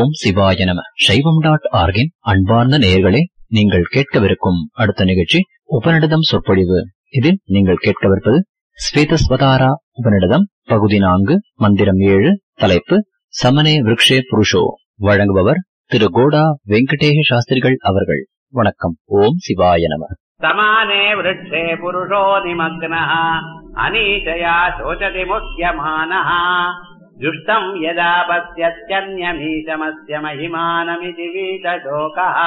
ஓம் சிவாய நம சைவம் டாட் ஆர்கின் அன்பார்ந்த நேயர்களே நீங்கள் கேட்கவிருக்கும் அடுத்த நிகழ்ச்சி உபநிடதம் சொற்பொழிவு இதில் நீங்கள் கேட்கவிருப்பது ஸ்வேதஸ்வதாரா உபநிடதம் பகுதி நான்கு மந்திரம் ஏழு தலைப்பு சமனே விருக்ஷே புருஷோ வழங்குபவர் திரு கோடா வெங்கடேஷ சாஸ்திரிகள் அவர்கள் வணக்கம் ஓம் சிவாய நம समाने वृक्षे पुरुषो निमग्नः अनीशया शोचति मुह्यमानः जुष्टम् यदा पश्यत्यन्यमीशमस्य महिमानमिति वीतशोकः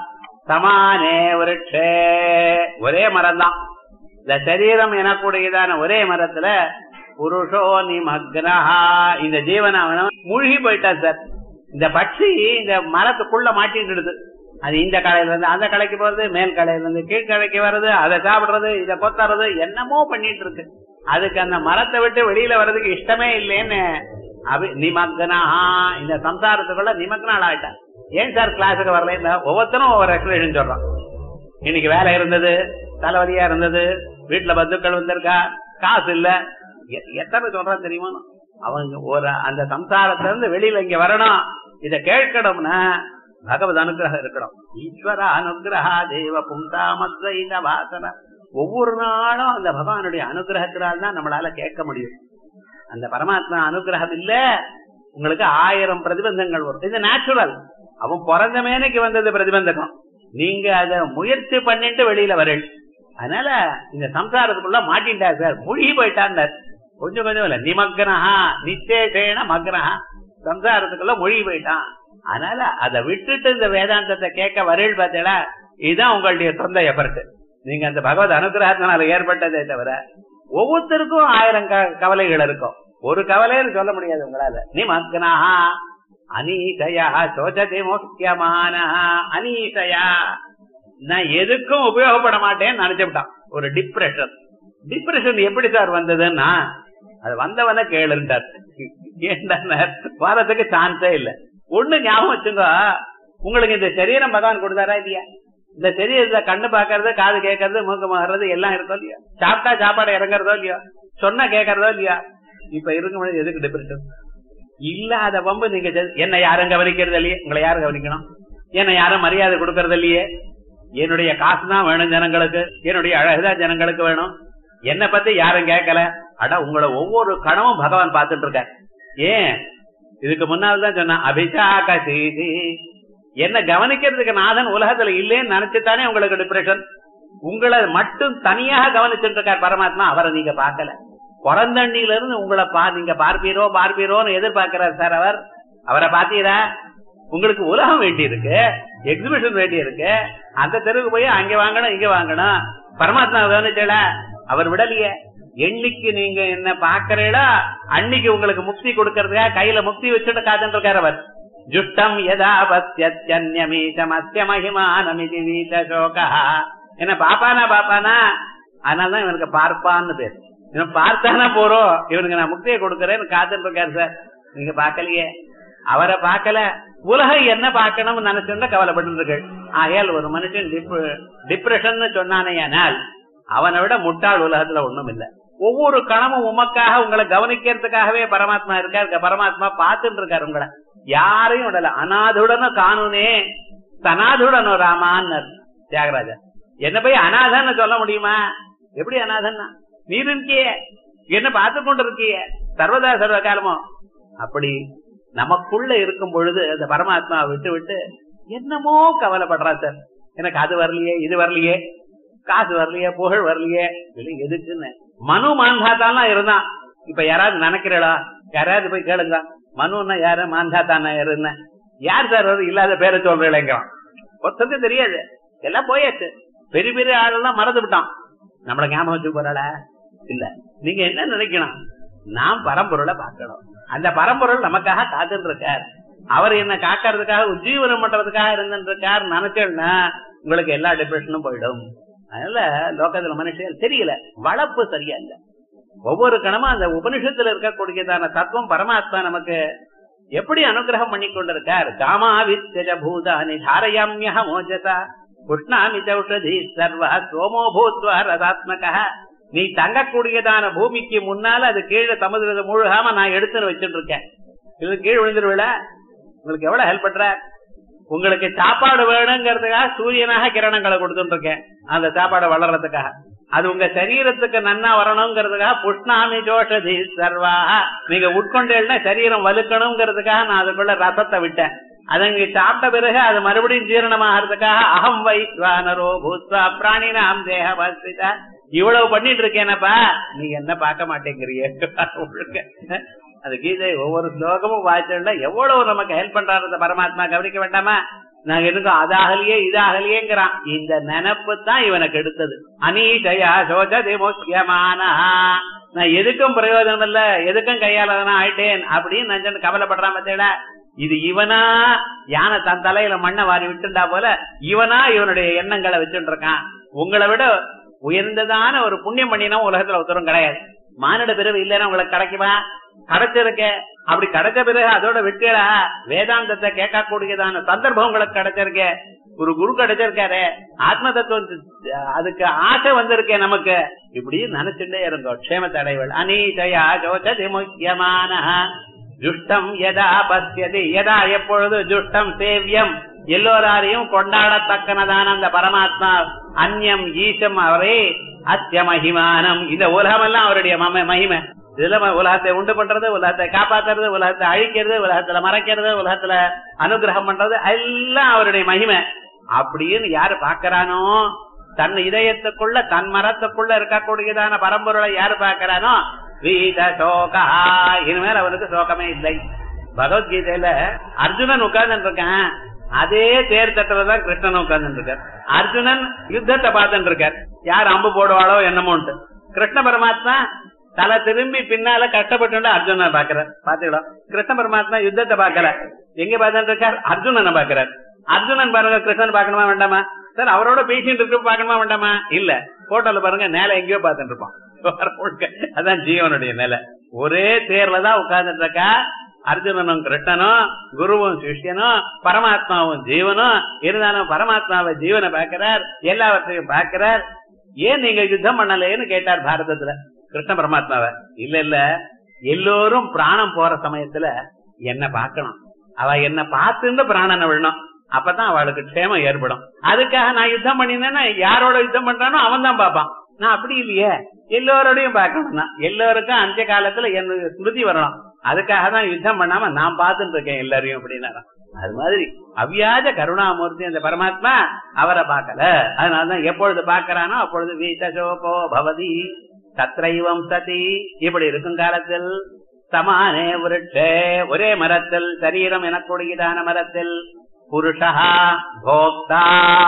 சமானே விருட்சே ஒரே மரம் தான் இந்த சரீரம் எனக்கூடியதான ஒரே மரத்துல புருஷோ நிமக்னஹா இந்த ஜீவன் அவன மூழ்கி போயிட்டான் சார் இந்த பட்சி இந்த மரத்துக்குள்ள மாட்டிட்டு அது இந்த கடையில இருந்து அந்த கடைக்கு போறது மேல் கடையில இருந்து கீழ் கடைக்கு வர்றது அதை சாப்பிடுறது இதை கொத்துறது என்னமோ பண்ணிட்டு இருக்கு அதுக்கு அந்த மரத்தை விட்டு வெளியில வர்றதுக்கு இஷ்டமே இல்லைன்னு அபி நிமக்னா இந்த சம்சாரத்துக்குள்ள நிமக்னால் ஆயிட்டான் ஏன் சார் கிளாஸுக்கு வரல ஒவ்வொருத்தரும் ஒவ்வொரு எக்ஸ்பிளேஷன் சொல்றான் இன்னைக்கு வேலை இருந்தது தலைவலியா இருந்தது வீட்டுல பந்துக்கள் வந்திருக்கா காசு இல்ல எ- எத்தனை சொல்றான் தெரியுமா அவங்க ஒரு அந்த சம்சாரத்துல இருந்து வெளியில இங்க வரணும் இத கேட்கணும்னா பகவத் அனுகிரகம் இருக்கணும் ஈஸ்வர அனுகிரகா தேவ புந்தாமத்வைத வாசன ஒவ்வொரு நாளும் அந்த பகவானுடைய அனுகிரகத்தினால் தான் நம்மளால கேட்க முடியும் அந்த பரமாத்மா அனுகிரகம் இல்ல உங்களுக்கு ஆயிரம் பிரதிபந்தங்கள் வரும் இது நேச்சுரல் அவன் பிறந்த மேனைக்கு வந்தது பிரதிபந்தகம் நீங்க அத முயற்சி பண்ணிட்டு வெளியில வரல் அதனால இந்த சம்சாரத்துக்குள்ள மாட்டின்டா சார் மூழ்கி போயிட்டான் கொஞ்சம் கொஞ்சம் இல்ல நிமக்னஹா நிச்சேஷேன மக்னஹா சம்சாரத்துக்குள்ள மூழ்கி போயிட்டான் அதனால அதை விட்டுட்டு இந்த வேதாந்தத்தை கேட்க வரல் பார்த்தீங்களா இதுதான் உங்களுடைய சொந்த எஃபர்ட் நீங்க அந்த பகவத் அனுகிரகத்தினால ஏற்பட்டதே தவிர ஒவ்வொருத்தருக்கும் ஆயிரம் க- கவலைகள் இருக்கும் ஒரு கவலைன்னு சொல்ல முடியாது உங்களால நிமக்னஹா அனீசயா சோச்சதி முக்கியமான அனீசயா நான் எதுக்கும் உபயோகப்பட மாட்டேன்னு நினைச்சுட்டான் ஒரு டிப்ரெஷன் டிப்ரெஷன் எப்படி சார் வந்ததுன்னா அது வந்தவன கேளுன்றார் ஏன்டா வரதுக்கு சான்ஸே இல்ல ஒண்ணு ஞாபகம் வச்சுங்க உங்களுக்கு இந்த சரீரம் பகவான் கொடுத்தாரா இல்லையா இந்த சரீரத்தை கண்ணு பாக்குறது காது கேட்கறது மூக்கு மாறுறது எல்லாம் இருக்கோ இல்லையா சாப்பிட்டா சாப்பாடு இறங்குறதோ இல்லையா சொன்னா கேட்கறதோ இல்லையா இப்ப இருக்கும் எதுக்கு டிப்ரெஷன் இல்லாத பம்பு நீங்க செ- என்னை யாரும் கவனிக்கிறது இல்லையே உங்களை யாரும் கவனிக்கணும் என்னை யாரும் மரியாதை கொடுக்கறது இல்லையே என்னுடைய காசு தான் வேணும் ஜனங்களுக்கு என்னுடைய அழகுதான் ஜனங்களுக்கு வேணும் என்னை பத்தி யாரும் கேட்கல அட உங்களை ஒவ்வொரு கணமும் பகவான் பார்த்துட்டு இருக்கார் ஏன் இதுக்கு முன்னால் தான் சொன்ன அபிஷாக செய்தி என்ன கவனிக்கிறதுக்கு நாதன் உலகத்துல இல்லேன்னு நினைச்சுத்தானே உங்களுக்கு டிப்ரெஷன் உங்களை மட்டும் தனியாக கவனிச்சுட்டு இருக்கார் பரமாத்மா அவரை நீங்க பார்க்கல பிறந்தண்ணில இருந்து உங்களை பா நீங்க பார்ப்பீரோ பார்ப்பீரோன்னு எதிர்பார்க்கிறார் சார் அவர் அவரை பாத்தீரா உங்களுக்கு உலகம் வேண்டி இருக்கு எக்ஸிபிஷன் வேண்டி இருக்கு அந்த தெருவுக்கு போய் அங்க வாங்கணும் இங்க வாங்கணும் பரமாத்மா கவனிச்சல அவர் விடலையே என்னைக்கு நீங்க என்ன பாக்குறீங்களா அன்னைக்கு உங்களுக்கு முக்தி கொடுக்கறதுக்கா கையில முக்தி வச்சுட்டு காத்துட்டு இருக்காரு அவர் ஜுஷ்டம் யதா பத்தியன்யமீசமஸ்ய மகிமானமிதி வீத சோகா என்ன பாப்பானா பாப்பானா அதனாலதான் இவனுக்கு பார்ப்பான்னு பேர் இவன் பார்த்தானா போறோம் இவனுக்கு நான் முக்தியை கொடுக்கறேன்னு காத்துட்டு இருக்காரு சார் நீங்க பாக்கலையே அவரை பார்க்கல உலகம் என்ன பார்க்கணும்னு நினைச்சோன்னா கவலைப்பட்டு இருக்கு ஆகையால் ஒரு மனுஷன் டிப்ரெஷன் சொன்னானேயானால் அவனை விட முட்டாள் உலகத்துல ஒண்ணும் இல்ல ஒவ்வொரு கணமும் உமக்காக உங்களை கவனிக்கிறதுக்காகவே பரமாத்மா இருக்காரு பரமாத்மா பார்த்துட்டு இருக்காரு உங்களை யாரையும் விடல அனாதுடனோ காணுனே சனாதுடனோ ராமான்னு தியாகராஜா என்ன போய் அனாதன்னு சொல்ல முடியுமா எப்படி அனாதன்னா நீ இருக்கியே என்ன பார்த்து கொண்டு இருக்கியே சர்வதா சர்வ காலமும் அப்படி நமக்குள்ள இருக்கும் பொழுது அந்த பரமாத்மா விட்டு விட்டு என்னமோ கவலைப்படுறா சார் எனக்கு அது வரலையே இது வரலையே காசு வரலையே புகழ் வரலையே இல்லை எதுக்குன்னு மனு மான்தாத்தான்லாம் இருந்தான் இப்ப யாராவது நினைக்கிறடா யாராவது போய் கேளுங்க மனுன்னா யாரு மான்தாத்தானா யாருன்னு யார் சார் அது இல்லாத பேரை சொல்றீங்களேங்கிறான் ஒருத்தருக்கு தெரியாது எல்லாம் போயாச்சு பெரிய பெரிய ஆளெல்லாம் மறந்து விட்டான் நம்மள ஞாபகம் வச்சு போறாள இல்ல நீங்க என்ன நினைக்கணும் நாம் பரம்பொருளை பார்க்கணும் அந்த பரம்பொருள் நமக்காக காத்துட்டு இருக்கார் அவர் என்ன காக்கிறதுக்காக உஜ்ஜீவனம் பண்றதுக்காக இருந்துட்டு இருக்கார் நினைச்சோம்னா உங்களுக்கு எல்லா டிப்ரெஷனும் போயிடும் அதனால லோகத்துல மனுஷன் தெரியல வளர்ப்பு சரியா இல்ல ஒவ்வொரு கணமும் அந்த உபனிஷத்துல இருக்கக்கூடியதான தத்துவம் பரமாத்மா நமக்கு எப்படி அனுகிரகம் பண்ணி கொண்டிருக்கார் காமா வித்தஜ பூதானி தாரயாமிய மோஜசா உஷ்ணாமி சௌஷதி சர்வ சோமோ பூத்வா ரதாத்மக நீ தங்கக்கூடியதான பூமிக்கு முன்னால அது கீழே சமுதிரத்தை முழுகாம நான் எடுத்துன்னு வச்சுட்டு இருக்கேன் இது கீழ் விழுந்துருவில உங்களுக்கு எவ்வளவு ஹெல்ப் பண்ற உங்களுக்கு சாப்பாடு வேணுங்கிறதுக்காக சூரியனாக கிரணங்களை கொடுத்துட்டு இருக்கேன் அந்த சாப்பாடு வளர்றதுக்காக அது உங்க சரீரத்துக்கு நன்னா வரணுங்கிறதுக்காக புஷ்ணாமி ஜோஷதி சர்வா நீங்க உட்கொண்டேன்னா சரீரம் வலுக்கணுங்கிறதுக்காக நான் அதுக்குள்ள ரசத்தை விட்டேன் அதை நீங்க சாப்பிட்ட பிறகு அது மறுபடியும் ஜீரணமாகறதுக்காக அகம் வைஸ்வானரோ பூத்வா பிராணினாம் தேக வசிதா இவ்வளவு பண்ணிட்டு இருக்கேனப்பா நீ என்ன பார்க்க மாட்டேங்கிறிய ஒழுங்க அது கீதை ஒவ்வொரு ஸ்லோகமும் வாய்ச்சா எவ்வளவு நமக்கு ஹெல்ப் பண்றாரு அந்த பரமாத்மா கவனிக்க வேண்டாமா நாங்க இருக்கோம் அதாகலையே இதாகலையேங்கிறான் இந்த நினப்பு தான் இவனுக்கு எடுத்தது அனீஷயா சோச்சதி முக்கியமான நான் எதுக்கும் பிரயோஜனம் இல்ல எதுக்கும் கையாளதனா ஆயிட்டேன் அப்படின்னு நினைச்சு கவலைப்படுறான் பத்தியில இது இவனா யானை தன் தலையில மண்ணை வாரி விட்டுண்டா போல இவனா இவனுடைய எண்ணங்களை வச்சுட்டு இருக்கான் உங்களை விட உயர்ந்ததான ஒரு புண்ணியம் பண்ணினா உலகத்துல ஒருத்தரும் கிடையாது மானிட பிறகு இல்லைன்னா உங்களுக்கு கிடைக்குமா கிடைச்சிருக்க அப்படி கிடைச்ச பிறகு அதோட விட்டுடா வேதாந்தத்தை கேட்கக்கூடியதான சந்தர்ப்பம் உங்களுக்கு கிடைச்சிருக்க ஒரு குரு கிடைச்சிருக்காரு ஆத்ம தத்துவம் அதுக்கு ஆசை வந்திருக்கேன் நமக்கு இப்படி நினைச்சுட்டே இருந்தோம் க்ஷேமத்தை அடைவள் அனீதயா ஜோதி முக்கியமான ஜுஷ்டம் எதா பசியது எதா எப்பொழுது ஜுஷ்டம் சேவியம் எல்லோராரையும் கொண்டாடத்தக்கனதான அந்த பரமாத்மா அந்யம் ஈசம் அவரே அத்திய மகிமானம் இந்த உலகமெல்லாம் அவருடைய மம மகிமை இதுல உலகத்தை உண்டு பண்றது உலகத்தை காப்பாத்துறது உலகத்தை அழிக்கிறது உலகத்துல மறைக்கிறது உலகத்துல அனுகிரகம் பண்றது எல்லாம் அவருடைய மகிமை அப்படின்னு யாரு பாக்குறானோ தன் இதயத்துக்குள்ள தன் மரத்துக்குள்ள இருக்கக்கூடியதான பரம்பொருளை யாரு பாக்குறானோ வீத சோகா இனிமேல் அவனுக்கு சோகமே இல்லை பகவத்கீதையில அர்ஜுனன் உட்கார்ந்து இருக்கான் அதே தேர் தட்டுறதுதான் கிருஷ்ணன் உட்கார்ந்து இருக்கார் அர்ஜுனன் யுத்தத்தை பார்த்துட்டு இருக்கார் யார் அம்பு போடுவாளோ என்னமோன்ட்டு கிருஷ்ண பரமாத்மா தலை திரும்பி பின்னால கஷ்டப்பட்டு அர்ஜுனனை பாக்குறார் பாத்துக்கலாம் கிருஷ்ண பரமாத்மா யுத்தத்தை பாக்கல எங்க பார்த்துட்டு இருக்கார் அர்ஜுனனை பாக்குறார் அர்ஜுனன் பாருங்க கிருஷ்ணன் பாக்கணுமா வேண்டாமா சார் அவரோட பேசிட்டு இருக்க பாக்கணுமா வேண்டாமா இல்ல போட்டோல பாருங்க நேல எங்கேயோ பாத்துட்டு இருப்பான் அதான் ஜீவனுடைய நிலை ஒரே தேர்ல தான் உட்கார்ந்துட்டு இருக்கா அர்ஜுனனும் கிருஷ்ணனும் குருவும் சிஷ்யனும் பரமாத்மாவும் ஜீவனும் இருந்தாலும் பரமாத்மாவை ஜீவனை பாக்கிறார் எல்லாவற்றையும் பாக்கிறார் ஏன் நீங்க யுத்தம் பண்ணலையேன்னு கேட்டார் பாரதத்துல கிருஷ்ண பரமாத்மாவை இல்ல இல்ல எல்லோரும் பிராணம் போற சமயத்துல என்ன பார்க்கணும் அவ என்ன பார்த்துட்டு பிராணனை விடணும் அப்பதான் அவளுக்கு க்ஷேமம் ஏற்படும் அதுக்காக நான் யுத்தம் பண்ணினேன்னா யாரோட யுத்தம் பண்றானோ அவன் தான் பாப்பான் நான் அப்படி இல்லையே எல்லோரோடையும் பார்க்கணும் எல்லோருக்கும் அந்த காலத்துல என்னுடைய ஸ்மிருதி வரணும் அதுக்காக தான் யுத்தம் பண்ணாம நான் பார்த்துட்டு இருக்கேன் எல்லாரையும் அப்படின்னா அது மாதிரி அவ்வியாஜ கருணாமூர்த்தி அந்த பரமாத்மா அவரை பார்க்கல அதனாலதான் எப்பொழுது பார்க்கறானோ அப்பொழுது வீசோகோ பவதி தத்ரைவம் சதி இப்படி இருக்கும் காலத்தில் சமானே விருட்சே ஒரே மரத்தில் சரீரம் எனக்கூடியதான மரத்தில் புருஷா போக்தா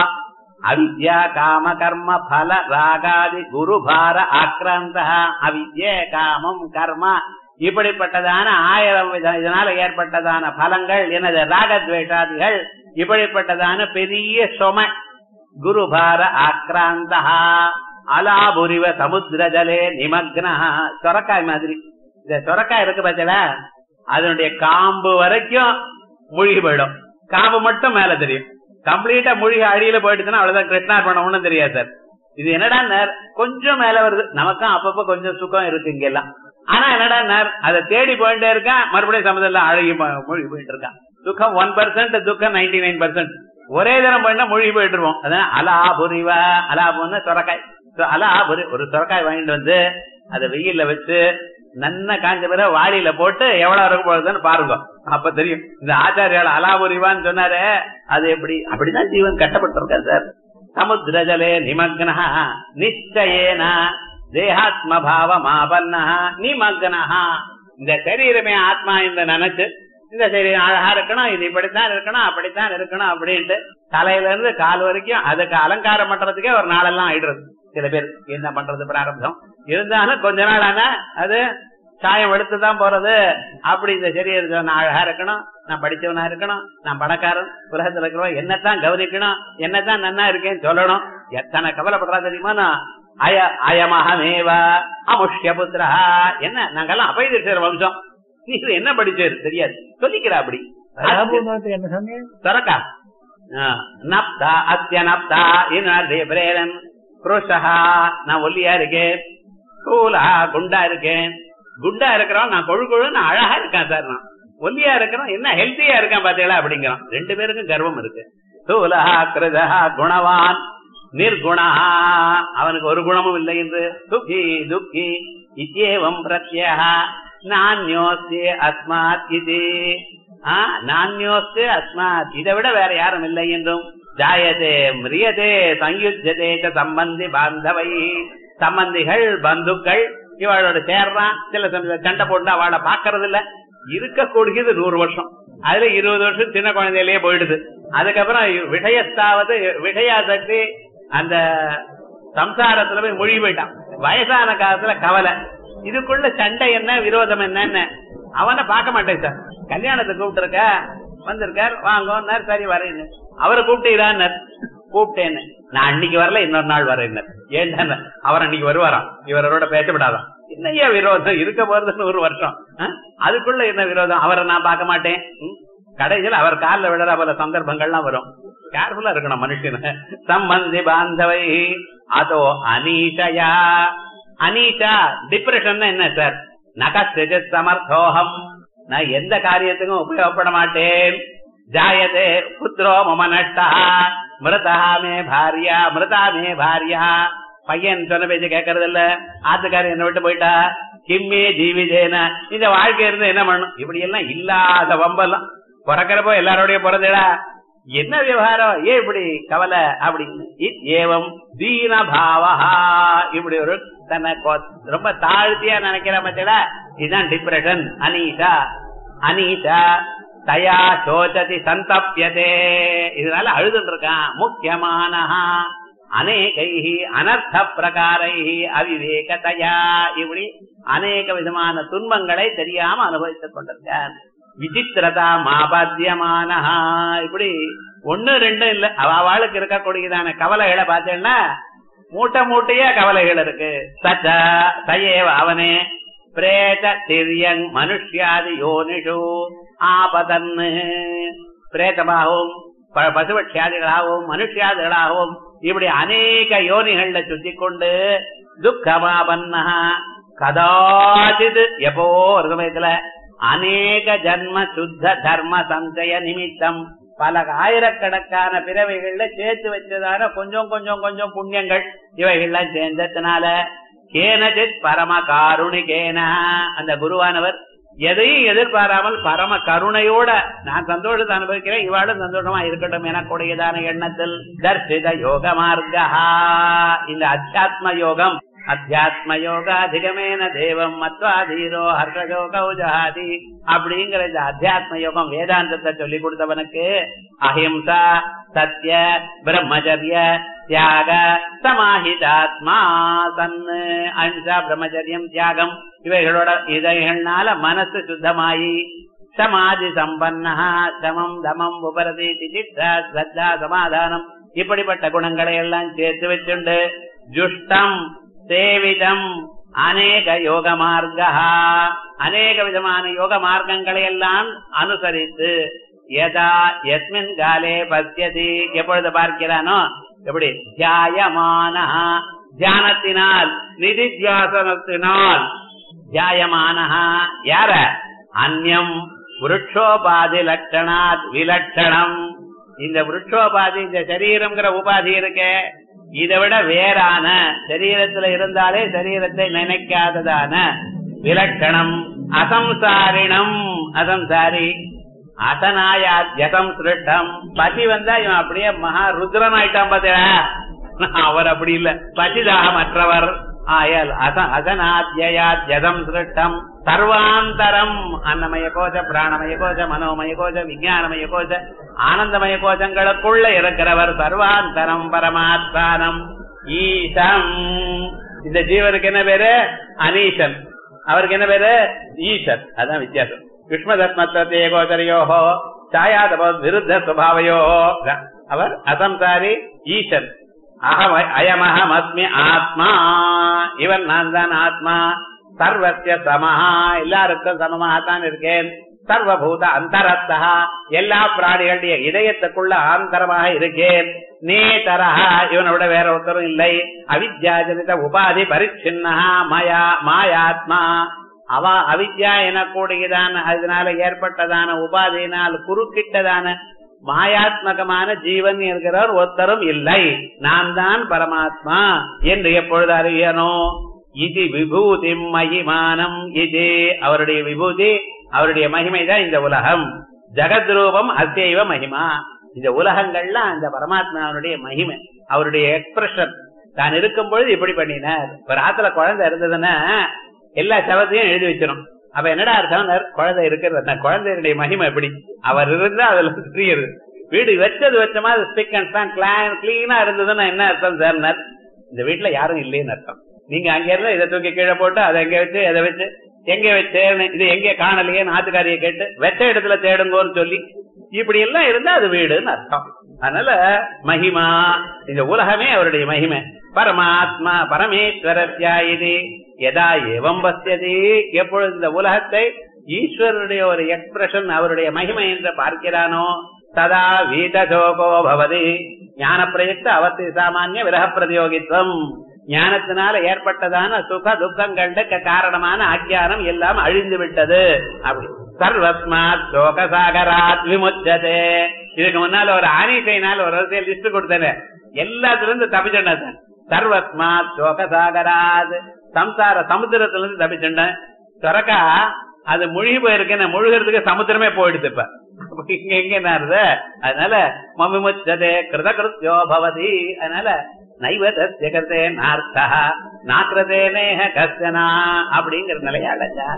அவித்யா காம கர்ம பல ராகாதி குருபார ஆக்ராந்த அவித்ய காமம் கர்ம இப்படிப்பட்டதான ஆயிரம் இதனால ஏற்பட்டதான பலங்கள் எனது ராகத்வேஷாதிகள் இப்படிப்பட்டதான பெரிய சொம குருபார ஆக்ராந்த அலாபுரிவ சமுத்திர ஜலே நிமக்னா சொரக்காய் மாதிரி இந்த சொரக்காய் இருக்கு பார்த்தல அதனுடைய காம்பு வரைக்கும் மூழ்கி போயிடும் காம்பு மட்டும் மேல தெரியும் கம்ப்ளீட்டா மூழ்கி அடியில போயிடுச்சுன்னா அவ்வளவுதான் கிருஷ்ணார்பணம் ஒண்ணும் தெரியாது சார் இது என்னடா கொஞ்சம் மேல வருது நமக்கும் அப்பப்ப கொஞ்சம் சுகம் இருக்கு இங்க எல்லாம் ஆனா என்னடா அதை தேடி போயிட்டே இருக்கான் மறுபடியும் சமுதிரம் அழகி மூழ்கி போயிட்டு இருக்கான் துக்கம் ஒன் பர்சன்ட் துக்கம் நைன்டி நைன் பர்சன்ட் ஒரே தரம் போயிட்டா மூழ்கி போயிட்டு இருப்போம் அதான் அலாபுரிவா அலாபுன்னு சொரக்காய் அலாபுரி ஒரு சொரக்காய் வாங்கிட்டு வந்து அதை வெயில்ல வச்சு நன்ன காஞ்ச பிறகு வாளியில போட்டு எவ்வளவு இருக்கும் போகுதுன்னு பாருங்க அப்ப தெரியும் இந்த ஆச்சாரியால அலாபுரிவான்னு சொன்னாரு அது எப்படி அப்படிதான் ஜீவன் கட்டப்பட்டிருக்காரு சார் சமுத்திர ஜலே நிமக்னா நிச்சயேனா தேகாத்ம பாவமாபன்னா நிமக்னா இந்த சரீரமே ஆத்மா இந்த நினைச்சு இந்த சரீரம் அழகா இருக்கணும் இது இப்படித்தான் இருக்கணும் அப்படித்தான் இருக்கணும் அப்படின்ட்டு தலையில இருந்து கால் வரைக்கும் அதுக்கு அலங்காரம் பண்றதுக்கே ஒரு நாளெல்லாம் ஆயிடுறது சில பேர் என்ன பண்றது பிராரப்தம் இருந்தாலும் கொஞ்ச நாள் ஆனா அது சாயம் எடுத்துதான் போறது அப்படி இந்த சரீரத்தை நான் அழகா இருக்கணும் நான் படிச்சவனா இருக்கணும் நான் பணக்காரன் உலகத்துல இருக்கிறோம் என்னத்தான் கவனிக்கணும் என்னத்தான் நன்னா இருக்கேன்னு சொல்லணும் எத்தனை கவலைப்படுறா தெரியுமா நான் அய அயமஹமேவா அமுஷ்ய புத்திரா என்ன நாங்கெல்லாம் அபயதிஷர் வம்சம் நீ என்ன படிச்சேரு தெரியாது சொல்லிக்கிறா அப்படி என்ன சொன்னீங்க சரக்கா நப்தா அத்திய நப்தா என்ன பிரேரன் குரோஷா நான் ஒல்லியா இருக்கேன் ஸ்கூலா குண்டா இருக்கேன் குண்டா இருக்கிறவன் நான் கொழு கொழுன்னு அழகா இருக்கேன் சார் நான் ஒல்லியா இருக்கிறான் என்ன ஹெல்த்தியா இருக்கான் பாத்தீங்களா அப்படிங்கிறான் ரெண்டு பேருக்கும் கர்வம் இருக்கு ஸ்தூலா கிருதா குணவான் நிர்குணா அவனுக்கு ஒரு குணமும் இல்லை என்று துக்கி துக்கி இத்தியேவம் பிரத்யா நானியோஸ்தே அஸ்மாத் இது நானியோஸ்தே அஸ்மாத் இதை விட வேற யாரும் இல்லை என்றும் ஜாயதே மிரியதே சயுஜதே ச சம்பந்தி பாந்தவை சம்பந்திகள் பந்துக்கள் இவளோட சேர்றான் சில சமயம் சண்டை போட்டு அவளை பாக்குறது இல்ல இருக்கக்கூடியது நூறு வருஷம் அதுல இருபது வருஷம் சின்ன குழந்தையிலேயே போயிடுது அதுக்கப்புறம் விஷயத்தாவது விஷயாசக்தி அந்த சம்சாரத்துல போய் மொழி போயிட்டான் வயசான காலத்துல கவலை இதுக்குள்ள சண்டை என்ன விரோதம் என்னன்னு அவனை பார்க்க மாட்டேன் சார் கல்யாணத்துக்கு கூப்பிட்டு வந்திருக்கார் வாங்கன்னார் சரி வரேன்னு அவரை கூப்பிட்டீரான்னு கூப்பிட்டேன்னு நான் அன்னைக்கு வரல இன்னொரு நாள் வரேன் ஏன்டா அவர் அன்னைக்கு வருவாராம் இவரோட பேசப்படாதான் என்னையா விரோதம் இருக்க போறதுன்னு ஒரு வருஷம் ஆ? அதுக்குள்ள என்ன விரோதம் அவரை நான் பார்க்க மாட்டேன் ம்? கடைசியில் அவர் காலில் விழற போல சந்தர்ப்பங்கள்லாம் வரும் கேர்ஃபுல்லா இருக்கணும் மனுஷன சம்பந்தி பாந்தவை அதோ அனீஷயா அனீஷா டிப்ரெஷன் என்ன சார் நகஸ்திஜ சமர்த்தோகம் நான் எந்த காரியத்துக்கும் உபயோகப்பட மாட்டேன் ஜாயதே புத்திரோ மம நஷ்டா மிருதா மே பாரியா மிருதா மே பாரியா பையன் சொன்ன பேச்சு கேட்கறது இல்ல ஆத்துக்காரர் என்ன விட்டு போயிட்டா கிம்மே ஜீவிதேன இந்த வாழ்க்கை இருந்து என்ன பண்ணும் இப்படி எல்லாம் இல்லாத வம்பெல்லாம் பிறக்கிறப்போ எல்லாரோடய பிறந்தடா என்ன விவகாரம் ஏன் இப்படி கவலை அப்படின்னு இத் ஏவம் தீன பாவஹா இப்படி ஒரு தன்னை கொ- ரொம்ப தாழ்த்தியா நினைக்கிற மத்தியடா இதுதான் டிப்ரெஷன் அனீஷா அனீஷா தயா சோச்சதி சந்தப்பியதே இதனால அழுதுட்டு இருக்கான் முக்கியமானஹா அநேகைஹி அனர்த்த பிரகாரைஹி அவிவேகதையா இப்படி அநேக விதமான துன்பங்களை தெரியாம அனுபவித்துக் கொண்டிருக்கான் விசித்திரதா மாபாத்தியமானஹா இப்படி ஒண்ணு ரெண்டும் இல்ல அவ அவளுக்கு இருக்கக்கூடியதான கவலைகளை பார்த்தேன்னா மூட்டை மூட்டையா கவலைகள் இருக்கு சச்ச சயேவ அவனே பிரேத திரியங் மனுஷ்யாதி யோனிஷு ஆபதன்னு பிரேதமாகவும் ப- பசுபட்சியாதிகளாகவும் மனுஷியாதிகளாகவும் இப்படி அநேக யோனிகள்ல சுத்தி கொண்டு துக்கமாபன்னா கதாச்சித் எப்போ ஒரு சமயத்துல அநேக ஜன்ம சுத்த தர்ம சஞ்சய நிமித்தம் பல ஆயிரக்கணக்கான பிறவைகள்ல சேர்த்து வச்சதான கொஞ்சம் கொஞ்சம் கொஞ்சம் புண்ணியங்கள் இவைகள்லாம் சேர்ந்ததுனால கேனஜித் பரம காருணிகேன அந்த குருவானவர் எதையும் எதிர்பாராமல் பரம கருணையோட நான் சந்தோஷத்தை அனுபவிக்கிறேன் இவாளும் சந்தோஷமா இருக்கட்டும் எனக்குடையதான எண்ணத்தில் தர்சித யோக மார்க்கா இந்த அத்தியாத்ம யோகம் அத்தியாத்ம யோகாதிகமேன தேவம் மத்வாதீரோ ஹர்ஷயோகௌ ஜஹாதி அப்படிங்கிற இந்த அத்தியாத்ம யோகம் வேதாந்தத்தை சொல்லி கொடுத்தவனுக்கு அஹிம்சா சத்ய பிரம்மச்சரிய தியாக சமாஹிதாத்மா தன்னு அஹிம்சா பிரம்மச்சரியம் தியாகம் இவைகளோட இதைகள்னால மனசு சுத்தமாயி சமாதி சம்பன்னா சமம் தமம் உபரதி திதிட்சா ஸ்ரத்தா சமாதானம் இப்படிப்பட்ட குணங்களை எல்லாம் சேர்த்து வச்சுண்டு ஜுஷ்டம் சேவிதம் அநேக யோக மார்க்கா அநேக விதமான யோக மார்க்கங்களை எல்லாம் அனுசரித்து யதா எஸ்மின் காலே பசியதி எப்பொழுது பார்க்கிறானோ எப்படி தியாயமான தியானத்தினால் நிதித்தியாசனத்தினால் தியாயமான யார அந்யம் விருட்சோபாதி லட்சணாத் விலட்சணம் இந்த விருட்சோபாதி இந்த சரீரம்ங்கிற உபாதி இருக்கே இதை விட வேறான சரீரத்துல இருந்தாலே சரீரத்தை நினைக்காததான விலட்சணம் அசம்சாரிணம் அசம்சாரி அசனாயாத்யகம் சிருஷ்டம் பசி வந்தா இவன் அப்படியே மகா ருத்ரன் ஆயிட்டான் பாத்தியா அவர் அப்படி இல்ல பசிதாகமற்றவர் ஆயல் அச அசனாத்யாத்யதம் சிருஷ்டம் சர்வாந்தரம் அன்னமய கோஷ பிராணமய கோஷ மனோமய கோஷ விஞ்ஞானமய கோஷ ஆனந்தமய கோஷங்களுக்குள்ள இருக்கிறவர் சர்வாந்தரம் பரமாத்மானம் ஈசம் இந்த ஜீவனுக்கு என்ன பேரு அனீசன் அவருக்கு என்ன பேரு ஈசன் அதான் வித்தியாசம் யுஷ்மதத்மத்தே கோச்சரையோஹோ சாயாதப விருத்த சுபாவையோ அவர் அசம்சாரி ஈசன் அகம் அயமகம் அஸ்மி ஆத்மா இவன் நான் தான் ஆத்மா சர்வசிய சமஹா எல்லாருக்கும் சமமாகத்தான் இருக்கேன் சர்வபூத அந்தரத்தா எல்லா பிராணிகளுடைய இதயத்துக்குள்ள ஆந்தரமாக இருக்கேன் நேதரஹா இவனோட வேற ஒருத்தரும் இல்லை அவித்யாஜனித உபாதி பரிச்சின்னா மயா மாயாத்மா அவ அவித்யா எனக்கூடியதான அதனால ஏற்பட்டதான உபாதியினால் குறுக்கிட்டதான மாயாத்மகமான ஜீவன் இருக்கிறவர் ஒருத்தரும் இல்லை நான் தான் பரமாத்மா என்று எப்பொழுது அறியனோ இது விபூதி மகிமானம் இது அவருடைய விபூதி அவருடைய மகிமை தான் இந்த உலகம் ஜெகத் ரூபம் அசைவ மகிமா இந்த உலகங்கள்லாம் அந்த பரமாத்மாவுடைய மகிமை அவருடைய எக்ஸ்பிரஷன் தான் இருக்கும் பொழுது இப்படி பண்ணினார் ஒரு ஆத்துல குழந்தை இருந்ததுன்னா எல்லா சவத்தையும் எழுதி வச்சிடும் அப்ப என்னடா அர்த்தம் குழந்தை இருக்கிறது அந்த குழந்தையுடைய மகிமை எப்படி அவர் இருந்தா அதுல தெரியுது வீடு வச்சது வச்சமா அது ஸ்பிக் அண்ட் ஸ்பான் கிளீனா இருந்ததுன்னா என்ன அர்த்தம் சார் இந்த வீட்டுல யாரும் இல்லைன்னு அர்த்தம் நீங்க அங்க இருந்தா இதை தூக்கி கீழே போட்டு அதை எங்க வச்சு எதை வச்சு எங்க வச்சேன்னு இது எங்க காணலையே நாத்துக்காரியை கேட்டு வெச்ச இடத்துல தேடுங்கோன்னு சொல்லி இப்படி எல்லாம் இருந்தா அது வீடுன்னு அர்த்தம் அதனால மகிமா இந்த உலகமே அவருடைய மகிமை பரமாத்மா பரமேஸ்வரத்யா இது எதா ஏவம் பசியது எப்பொழுது இந்த உலகத்தை ஈஸ்வரனுடைய ஒரு எக்ஸ்பிரஷன் அவருடைய மகிமை என்று பார்க்கிறானோ ததா வீதசோகோ பவதி ஞான பிரயுக்த அவத்தி சாமானிய விரக பிரதியோகித்துவம் ஞானத்தினால ஏற்பட்டதான சுக துக்கங்களுக்கு காரணமான அஜ்ஞானம் எல்லாம் அழிந்து விட்டது அப்படி சர்வஸ்மாத் சோகசாகராத் விமுச்சதே இதுக்கு முன்னால ஒரு ஆணிசைனால ஒரு வரிசையில் லிஸ்ட் கொடுத்தேன் எல்லாத்துல இருந்து தப்பிச்சேன் சர்வஸ்மாத் சோகசாகராத் சம்சார சமுத்திரத்துல இருந்து தப்பிச்சேன் சொரக்கா அது முழுகி போயிருக்கு முழுகிறதுக்கு சமுத்திரமே போயிடுது இப்ப இங்க எங்க என்ன அதனால மமிமுச்சதே கிருத கிருத்தியோ பவதி அதனால நைவதே கருத்தே நார்த்தா நாக்கிரதே நேக கஸ்தனா அப்படிங்கிற நிலையாடச்சா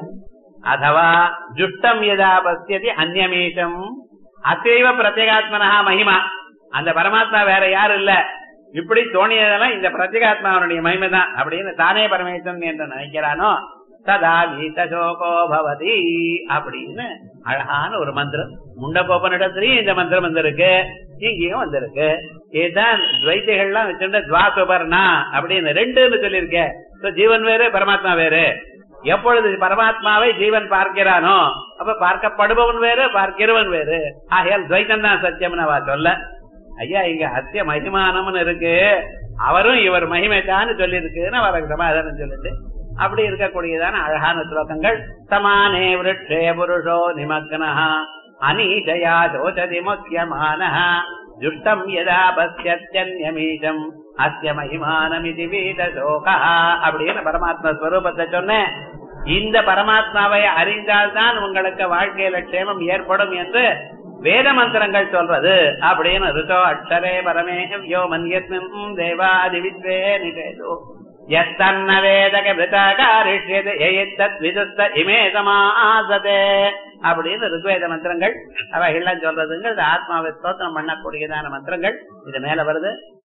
அதவா ஜுஷ்டம் எதா பசியதி அந்நமீஷம் அசைவ பிரத்யேகாத்மனா மகிமா அந்த பரமாத்மா வேற யாரும் இல்ல இப்படி தோணியதெல்லாம் இந்த பிரத்யேகாத்மாவனுடைய மகிமை தான் அப்படின்னு தானே பரமேஸ்வரன் என்று நினைக்கிறானோ சதா வீதசோகோ பவதி அப்படின்னு அழகான ஒரு மந்திரம் முண்டகோபனிடத்திலையும் இந்த மந்திரம் வந்திருக்கு இங்கேயும் வந்திருக்கு இதுதான் துவைத்தைகள்லாம் வச்சுட்டு துவாசுபர்ணா அப்படின்னு ரெண்டுன்னு சொல்லியிருக்கேன் ஜீவன் வேறு பரமாத்மா வேறு எப்பொழுது பரமாத்மாவை ஜீவன் பார்க்கிறானோ அப்ப பார்க்கப்படுபவன் வேறு பார்க்கிறவன் வேறு ஆகையால் துவைத்தம் தான் சத்தியம்னு அவ சொல்ல ஐயா இங்க அத்திய மகிமானம்னு இருக்கு அவரும் இவர் மகிமை தான் சொல்லியிருக்குன்னு அவருக்கு சமாதானம் சொல்லிட்டு அப்படி இருக்கக்கூடியதான அழகான ஸ்லோகங்கள் சமானே விருட்சே புருஷோ நிமக்னா அனீஷயா சோச்சதி முக்கியமான ஜுஷ்டம் யதா பசியத்யன்யமீஷம் அஸ்ய மகிமானமிதி வீத சோகா அப்படின்னு பரமாத்மா ஸ்வரூபத்தை சொன்னேன் இந்த பரமாத்மாவை அறிந்தால்தான் உங்களுக்கு வாழ்க்கையில க்ஷேமம் ஏற்படும் என்று வேத மந்திரங்கள் சொல்றது அப்படின்னு ருச்சோ அக்ஷரே பரமே யோ மன்யஸ்மின் தேவாதி வித்வே நிகேதோ எத்தன்ன வேதக விதகாரிஷ்யது எத்தத் விதுஸ்த இமே சமாசதே அப்படின்னு ருக்வேத மந்திரங்கள் அவைகள்லாம் சொல்றதுங்க ஆத்மாவை ஸ்தோத்திரம் பண்ணக்கூடியதான மந்திரங்கள் இது மேல வருது